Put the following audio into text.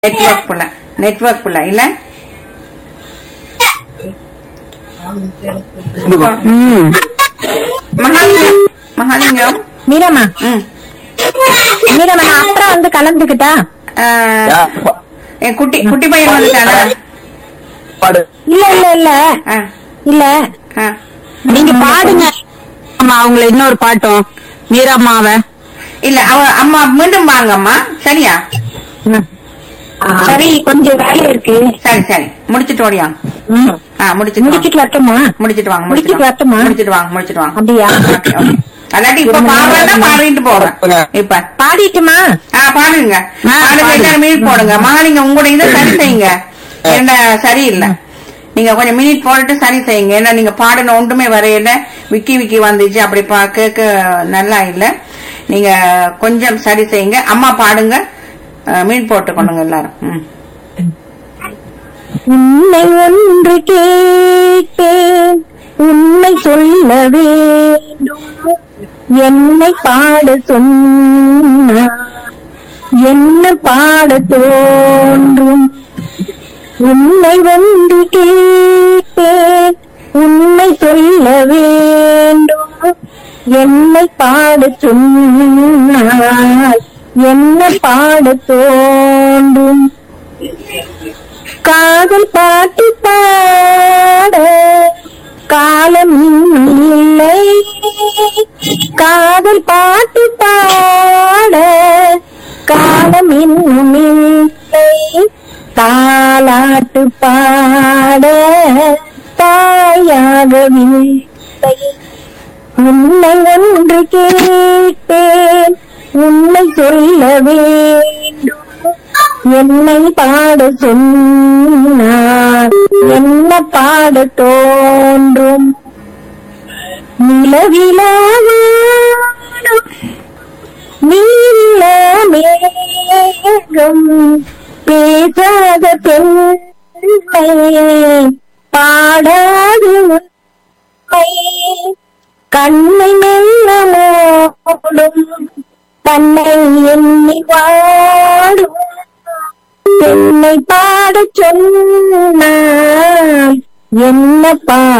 Network புள்ள network புள்ள இல்ல ம் மகாலிங்கம் மகாலிங்கம் மீரம்மா ம் மீரம்மா நான் அப்புறம் வந்து கலந்துக்கிட்டா ஆ, என் குட்டி குட்டி பையன் வந்துட்டானா பாடு இல்ல இல்ல இல்ல ஆ, இல்ல ஆ. நீங்க பாடுங்க அம்மா அவங்கள இன்னொரு பாட்டும் மீராம்மாவ இல்ல அவ அம்மா மீண்டும் வாங்கம்மா சரியா சரி கொஞ்சம் வேலை இருக்கு சரி சரி முடிச்சிட்டு ஓடியா ம். ஆ முடிச்சிட்டு வாங்க. முடிச்சிட்டு வரட்டுமா முடிச்சிட்டு வாங்க முடிச்சிட்டு வரட்டுமா? முடிச்சிட்டு வாங்க முடிச்சிட்டு வாங்க அப்படியா ஓகே, ஓகே. அல்லாட்டி இப்ப பாடுறதா பாடிட்டு போறேன் இப்ப பாடிட்டுமா ஆ பாடுங்க ஆ, பாடுங்க பாடுங்க. எல்லாரும் மினிட் போடுங்க மகாலிங்க உங்களோட இதை சரி செய்யுங்க ஏன்னா சரியில்லை நீங்க கொஞ்சம் மினிட் போட்டுட்டு சரி செய்யுங்க ஏன்னா நீங்க பாடின ஒன்றுமே வரையில விக்கி விக்கி வந்துச்சு அப்படி பா கேட்க நல்லா இல்ல நீங்க கொஞ்சம் சரி செய்யுங்க அம்மா பாடுங்க மீன் போட்டு கொண்டுங்க எல்லாரும் ம். உன்னை ஒன்று கேட்பேன் உண்மை சொல்ல வேண்டும் என்னை பாட சொன்னார் என்ன பாட தோன்றும் உன்னை ஒன்று கேட்பேன் உண்மை சொல்ல வேண்டும் என்னை பாட சொன்னார் என்ன பாட தோன்றும் காதல் பாட்டு பாட காலம் இன்னும் இல்லை காதல் பாட்டு பாட காலம் இன்னும் இல்லை தாலாட்டு பாட தாயாகவில்லை உன்னை ஒன்று கேட்பேன் உன்னை சொல்ல வேண்டும் என்னை பாட சொன்னார் என்ன பாட தோன்றும் நிலவிலாடும் நீல மேகம் பேசாத பெண்மை பாடாது உண்மை கண்ணை மெல்ல மூடும் தன்னை எண்ணி வாடும் பெண்ணை பாடச் சொன்னால் என்ன பா